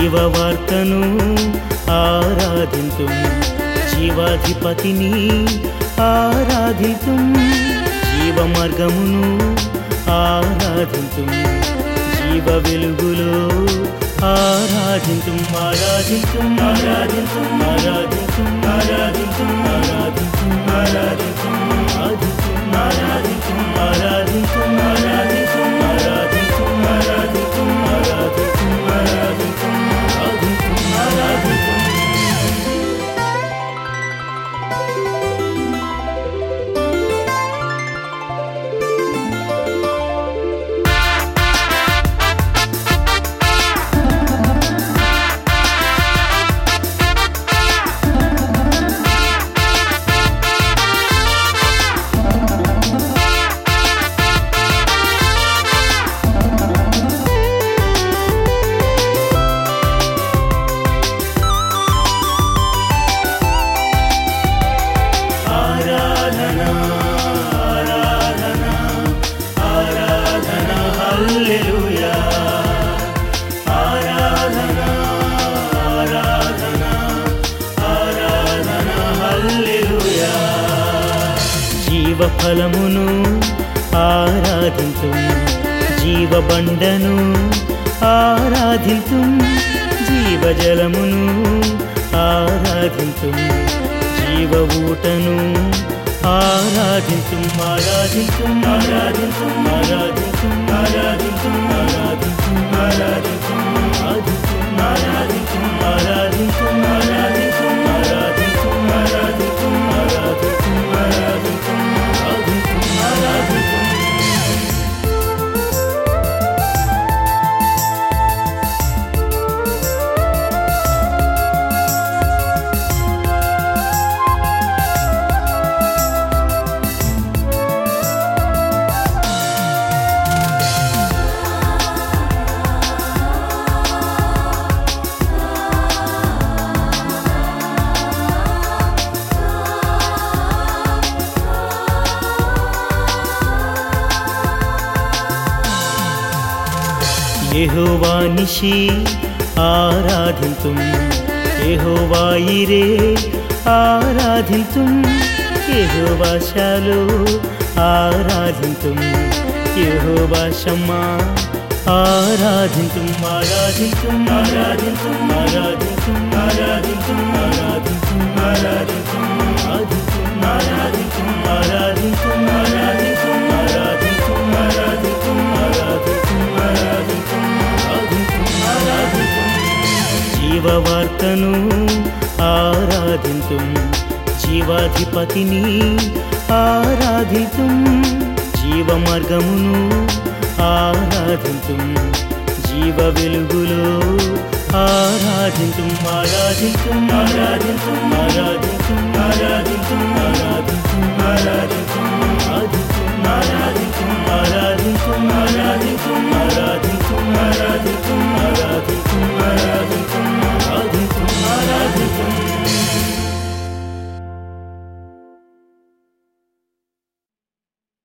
జీవవార్తను ఆరాధింతుం జీవాధిపతిని ఆరాధితుం జీవ మార్గమును ఆరాధింతుం జీవ వెలుగులో ఆరాధింతుం ఆరాధింతుం ఆరాధింతుం ఆరాధింతుం ఆరాధింతుం ఆరాధింతుం ఆరాధింతుం ఆరాధింతుం ఆరాధింతుం ఆరాధింతుం ఆరాధింతుం ఆరాధింతుం ఆరాధింతుం ఆరాధింతుం ఆరాధింతుం ఆరాధింతుం ఆరాధింతుం ఆరాధన ఆరాధన ఆరాధన హల్లెలూయా ఆరాధన ఆరాధన ఆరాధన హల్లెలూయా జీవ ఫలమును ఆరాధింతు జీవబండను ఆరాధింతు జీవజలమును ఆరాధింతు జీవ ఊటను ఆరాధింతు ఆరాధింతు ఆరాధింతు ఆరాధింతు ఆరాధింతు ఆరాధింతు ఆరాధింతు ఆరాధింతు ఆరాధింతు ఆరాధింతు ఆరాధింతు ఆరాధింతు ఆరాధింతు ఆరాధింతు ఆరాధింతు ఆరాధింతు ఆరాధింతు యెహోవానిషి ఆరాధింతుం యెహోవాయిరే ఆరాధింతుం యెహోవా శాలో ఆరాధింతుం యెహోవా షమ్మా ఆరాధింతుం ఆరాధింతుం ఆరాధింతుం ఆరాధింతుం ఆరాధింతుం ఆరాధింతుం ఆరాధింతుం ఆరాధింతుం ఆరాధింతుం ఆరాధింతుం ఆరాధింతుం ఆరాధింతుం ఆరాధింతుం ఆరాధింతుం ఆరాధింతుం ఆరాధింతుం ఆరాధింతుం జీవవార్తను ఆరాధింతుం జీవాధిపతిని ఆరాధితుం జీవ మార్గమును ఆరాధితుం జీవ వెలుగులో ఆరాధితుం ఆరాధితుం ఆరాధితుం ఆరాధితుం ఆరాధితుం ఆరాధితుం ఆరాధితుం ఆరాధితుం